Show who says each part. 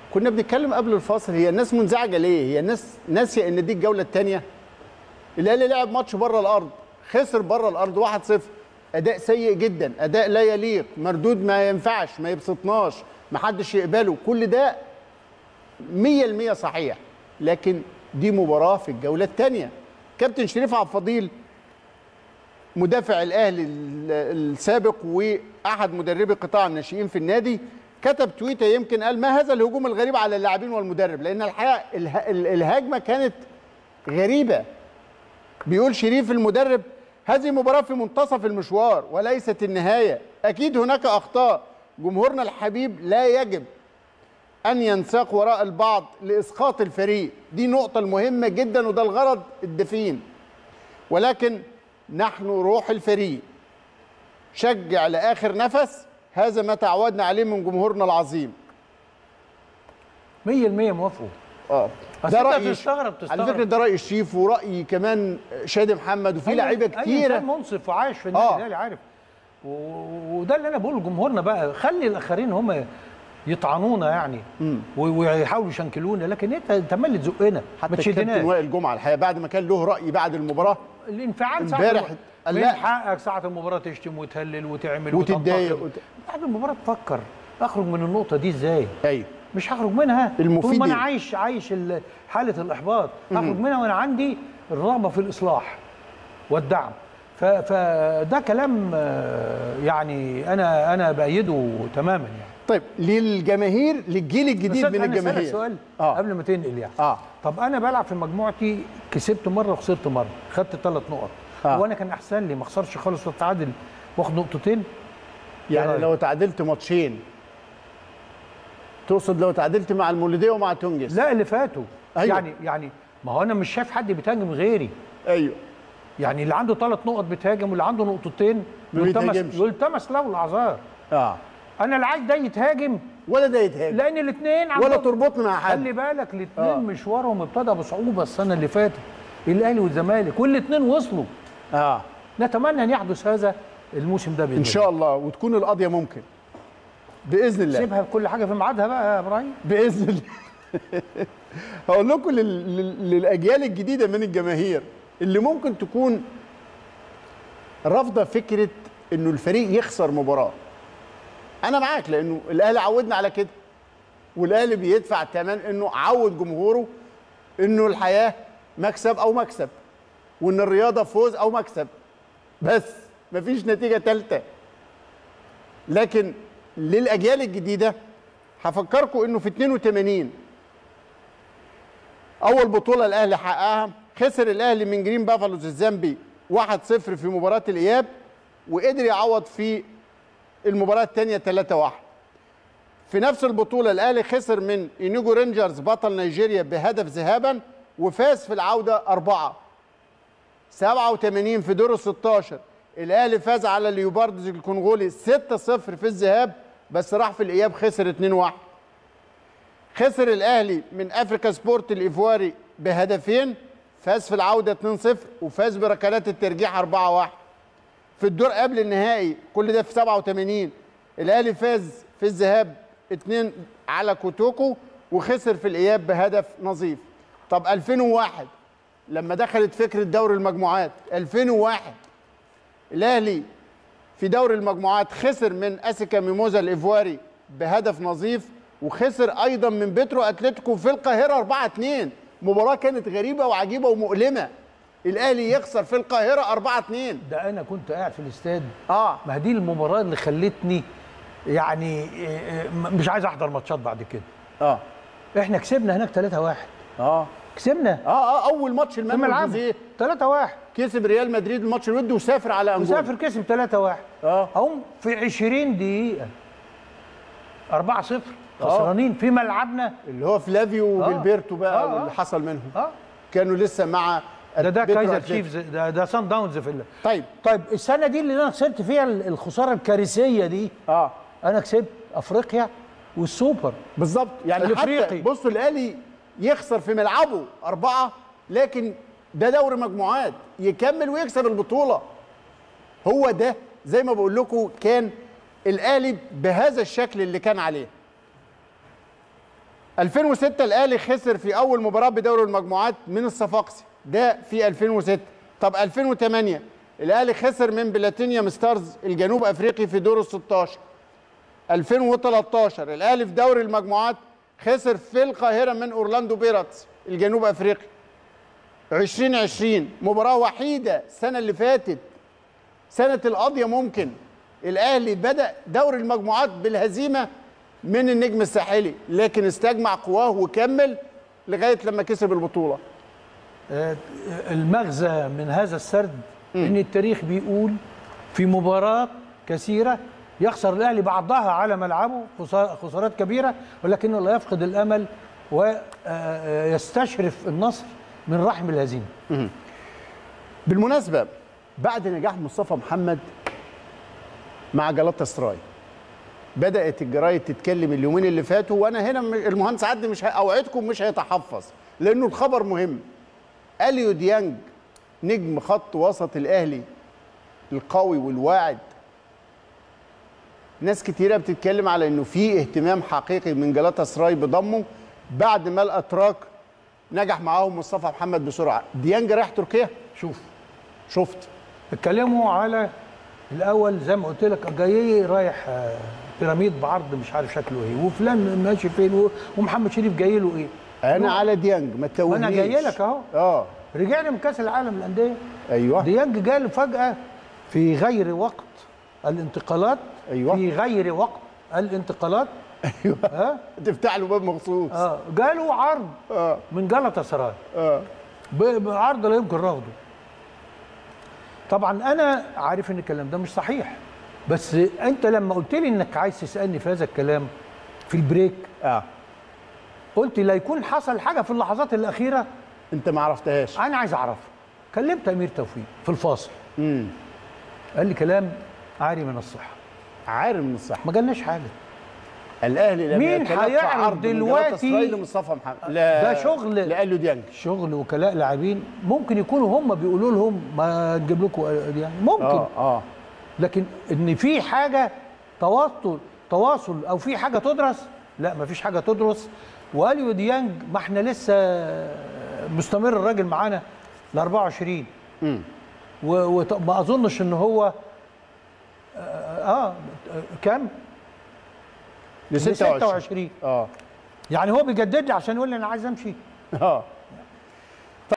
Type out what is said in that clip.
Speaker 1: كنا بنتكلم قبل الفاصل هي الناس منزعجه ليه؟ هي الناس ناسيه ان دي الجوله الثانيه الاهلي لعب ماتش بره الارض خسر بره الارض 1-0 اداء سيء جدا اداء لا يليق مردود ما ينفعش ما يبسطناش ما حدش يقبله كل ده 100% صحيح لكن دي مباراه في الجوله الثانيه كابتن شريف عبد الفضيل مدافع الاهلي ال- السابق واحد مدربي قطاع الناشئين في النادي كتب تويته يمكن قال ما هذا الهجوم الغريب على اللاعبين والمدرب لان الحقيقه اله- ال- الهجمه كانت غريبه بيقول شريف المدرب هذه مباراة في منتصف المشوار وليست النهاية أكيد هناك أخطاء جمهورنا الحبيب لا يجب أن ينساق وراء البعض لإسقاط الفريق دي نقطة المهمة جدا وده الغرض الدفين ولكن نحن روح الفريق شجع لآخر نفس هذا ما تعودنا عليه من جمهورنا العظيم
Speaker 2: 100% موافقه
Speaker 1: اه
Speaker 2: أصل
Speaker 1: ده
Speaker 2: أنت
Speaker 1: رأي
Speaker 2: تستغرب-
Speaker 1: على
Speaker 2: تستغرب.
Speaker 1: فكرة ده رأي الشريف ورأي كمان شادي محمد وفي
Speaker 2: أي-
Speaker 1: لعيبة
Speaker 2: أي
Speaker 1: كتيرة
Speaker 2: إنسان منصف وعايش في النادي
Speaker 1: آه.
Speaker 2: الاهلي عارف و- وده اللي انا بقوله لجمهورنا بقى خلي الاخرين هم يطعنونا يعني و- ويحاولوا يشنكلونا لكن انت انت عمال تزقنا ما
Speaker 1: حتى الكابتن
Speaker 2: تشدناش
Speaker 1: وائل جمعه الحقيقه بعد ما كان له راي بعد المباراه
Speaker 2: الانفعال ساعة
Speaker 1: امبارح
Speaker 2: الم-
Speaker 1: قال
Speaker 2: من
Speaker 1: لا.
Speaker 2: حقك ساعة المباراة تشتم وتهلل وتعمل
Speaker 1: وتتضايق
Speaker 2: وتنتقد.
Speaker 1: وت-
Speaker 2: بعد المباراة تفكر اخرج من النقطة دي ازاي؟
Speaker 1: ايوه
Speaker 2: مش هخرج منها
Speaker 1: المفيد
Speaker 2: طول ما انا
Speaker 1: إيه؟
Speaker 2: عايش عايش ال- حالة الإحباط هخرج منها وأنا عندي الرغبة في الإصلاح والدعم ف- فده كلام آه، يعني أنا أنا بأيده تماما يعني
Speaker 1: طيب للجماهير للجيل الجديد
Speaker 2: بس
Speaker 1: من
Speaker 2: أنا أسألك
Speaker 1: الجماهير
Speaker 2: سؤال
Speaker 1: اه
Speaker 2: قبل ما تنقل يعني
Speaker 1: اه
Speaker 2: طب انا بلعب في مجموعتي كسبت مره وخسرت مره خدت ثلاث نقط
Speaker 1: آه.
Speaker 2: وانا كان احسن لي ما اخسرش خالص واتعادل واخد نقطتين
Speaker 1: يعني
Speaker 2: رأيك؟
Speaker 1: لو تعادلت ماتشين تقصد لو تعادلت مع المولوديه ومع تونجس
Speaker 2: لا اللي فاتوا
Speaker 1: أيوة.
Speaker 2: يعني يعني ما هو انا مش شايف حد بيتهاجم غيري
Speaker 1: ايوه
Speaker 2: يعني اللي عنده ثلاث نقط بيتهاجم واللي عنده نقطتين
Speaker 1: ما
Speaker 2: يلتمس
Speaker 1: بيتهاجمش.
Speaker 2: يلتمس له الاعذار
Speaker 1: اه
Speaker 2: انا لا عايز ده يتهاجم
Speaker 1: ولا ده يتهاجم
Speaker 2: لان الاثنين
Speaker 1: ولا تربطني مع حد
Speaker 2: خلي بالك الاثنين
Speaker 1: آه.
Speaker 2: مشوارهم ابتدى بصعوبه السنه اللي فاتت الاهلي والزمالك والاثنين وصلوا
Speaker 1: اه
Speaker 2: نتمنى ان يحدث هذا الموسم ده باذن
Speaker 1: ان شاء الله وتكون القضيه ممكن باذن الله
Speaker 2: سيبها كل حاجه في ميعادها بقى يا ابراهيم
Speaker 1: باذن الله هقول لكم لل... لل- للاجيال الجديده من الجماهير اللي ممكن تكون رافضه فكره انه الفريق يخسر مباراه انا معاك لانه الاهلي عودنا على كده والاهلي بيدفع ثمن انه عود جمهوره انه الحياه مكسب او مكسب وان الرياضه فوز او مكسب بس مفيش نتيجه ثالثه لكن للاجيال الجديده هفكركم انه في 82 اول بطوله الاهلي حققها خسر الاهلي من جرين بافالوز الزامبي 1-0 في مباراه الاياب وقدر يعوض في المباراه الثانيه 3-1 في نفس البطوله الاهلي خسر من اينيجو رينجرز بطل نيجيريا بهدف ذهابا وفاز في العوده أربعة 87 في دور ال 16 الاهلي فاز على اليوباردز الكونغولي 6-0 في الذهاب بس راح في الاياب خسر 2-1 خسر الاهلي من افريكا سبورت الايفواري بهدفين فاز في العوده 2-0 وفاز بركلات الترجيح 4-1 في الدور قبل النهائي كل ده في 87 الاهلي فاز في الذهاب 2 على كوتوكو وخسر في الاياب بهدف نظيف طب 2001 لما دخلت فكره دوري المجموعات 2001 الاهلي في دوري المجموعات خسر من اسيكا ميموزا الايفواري بهدف نظيف وخسر ايضا من بيترو اتلتيكو في القاهره 4 2 مباراه كانت غريبه وعجيبه ومؤلمه الاهلي يخسر في القاهره 4 2
Speaker 2: ده انا كنت قاعد في الاستاد
Speaker 1: اه
Speaker 2: ما دي المباراه اللي خلتني يعني إيه، إيه، م- مش عايز احضر ماتشات بعد كده
Speaker 1: اه
Speaker 2: احنا كسبنا هناك 3-1
Speaker 1: اه
Speaker 2: كسبنا
Speaker 1: اه اه اول ماتش
Speaker 2: في
Speaker 1: المانويل
Speaker 2: ملعبه
Speaker 1: جوزيه
Speaker 2: 3-1
Speaker 1: كسب ريال مدريد الماتش الودي وسافر على انجولا
Speaker 2: مسافر كسب 3-1
Speaker 1: اه
Speaker 2: هم في 20 دقيقه 4-0 خسرانين في ملعبنا
Speaker 1: اللي هو فلافيو
Speaker 2: آه.
Speaker 1: وجilberto بقى
Speaker 2: آه، آه.
Speaker 1: واللي حصل منهم
Speaker 2: اه
Speaker 1: كانوا لسه مع
Speaker 2: ده ده
Speaker 1: بيترو
Speaker 2: كايزر
Speaker 1: أتلتيكو.
Speaker 2: تشيفز ده ده سان داونز في ال...
Speaker 1: طيب
Speaker 2: طيب السنه دي اللي انا خسرت فيها ال- الخساره الكارثيه دي
Speaker 1: اه
Speaker 2: انا كسبت افريقيا والسوبر
Speaker 1: بالظبط يعني حتى
Speaker 2: الإفريقي.
Speaker 1: بصوا الاهلي يخسر في ملعبه أربعة لكن ده دوري مجموعات يكمل ويكسب البطولة هو ده زي ما بقول لكم كان الأهلي بهذا الشكل اللي كان عليه 2006 الاهلي خسر في اول مباراه بدوري المجموعات من الصفاقسي ده في 2006 طب 2008 الاهلي خسر من بلاتينيوم ستارز الجنوب افريقي في دور ال 16 2013 الاهلي في دوري المجموعات خسر في القاهره من اورلاندو بيراتس الجنوب افريقي 2020 مباراه وحيده السنه اللي فاتت سنه القضيه ممكن الاهلي بدا دوري المجموعات بالهزيمه من النجم الساحلي لكن استجمع قواه وكمل لغايه لما كسب البطوله
Speaker 2: آه، المغزى من هذا السرد ان التاريخ بيقول في مباراه كثيره يخسر الاهلي بعضها على ملعبه خسا- خسارات كبيره ولكنه لا يفقد الامل ويستشرف النصر من رحم الهزيمه
Speaker 1: بالمناسبه بعد نجاح مصطفى محمد مع جلاتا سراي بدات الجرايد تتكلم اليومين اللي فاتوا وانا هنا م- المهندس عدلي مش ه- اوعدكم مش هيتحفظ لانه الخبر مهم اليو ديانج نجم خط وسط الاهلي القوي والواعد ناس كتيره بتتكلم على انه في اهتمام حقيقي من جلاتا سراي بضمه بعد ما الاتراك نجح معاهم مصطفى محمد بسرعه ديانج رايح تركيا
Speaker 2: شوف
Speaker 1: شفت
Speaker 2: اتكلموا على الاول زي ما قلت لك جاي رايح آه، بيراميد بعرض مش عارف شكله ايه وفلان ماشي فين و- ومحمد شريف جاي له ايه
Speaker 1: انا على ديانج ما تتوهنيش
Speaker 2: وانا جاي لك اهو
Speaker 1: اه
Speaker 2: رجعنا من كاس العالم للانديه
Speaker 1: ايوه
Speaker 2: ديانج جاله فجاه في غير وقت الانتقالات
Speaker 1: أيوة.
Speaker 2: في غير وقت الانتقالات
Speaker 1: ايوه
Speaker 2: ها
Speaker 1: تفتح له باب مخصوص
Speaker 2: اه جاله عرض
Speaker 1: اه
Speaker 2: من جلطة سراي
Speaker 1: اه
Speaker 2: ب- بعرض لا يمكن رفضه طبعا انا عارف ان الكلام ده مش صحيح بس انت لما قلت لي انك عايز تسالني في هذا الكلام في البريك
Speaker 1: اه
Speaker 2: قلت لا يكون حصل حاجه في اللحظات الاخيره
Speaker 1: انت ما عرفتهاش
Speaker 2: انا عايز اعرفها كلمت امير توفيق في الفاصل
Speaker 1: امم
Speaker 2: قال لي كلام عاري من الصحه
Speaker 1: عارف من الصح
Speaker 2: ما جالناش حاجه
Speaker 1: الاهلي لم
Speaker 2: مين
Speaker 1: يتلقى
Speaker 2: هيعرف
Speaker 1: عرض من
Speaker 2: دلوقتي-
Speaker 1: جلاطاسراي لمصطفى محمد لا
Speaker 2: ده شغل.
Speaker 1: لاليو ديانج
Speaker 2: شغل وكلاء لاعبين ممكن يكونوا هم بيقولوا لهم ما نجيب لكم يعني ممكن
Speaker 1: اه اه
Speaker 2: لكن ان في حاجه تواصل تواصل او في حاجه تدرس لا ما فيش حاجه تدرس واليو ديانج ما احنا لسه مستمر الراجل معانا ل 24
Speaker 1: امم
Speaker 2: وما اظنش ان هو اه, آه كام؟
Speaker 1: ل
Speaker 2: ل
Speaker 1: 26
Speaker 2: 26
Speaker 1: اه
Speaker 2: يعني هو بيجدد لي عشان يقول لي انا عايز امشي
Speaker 1: اه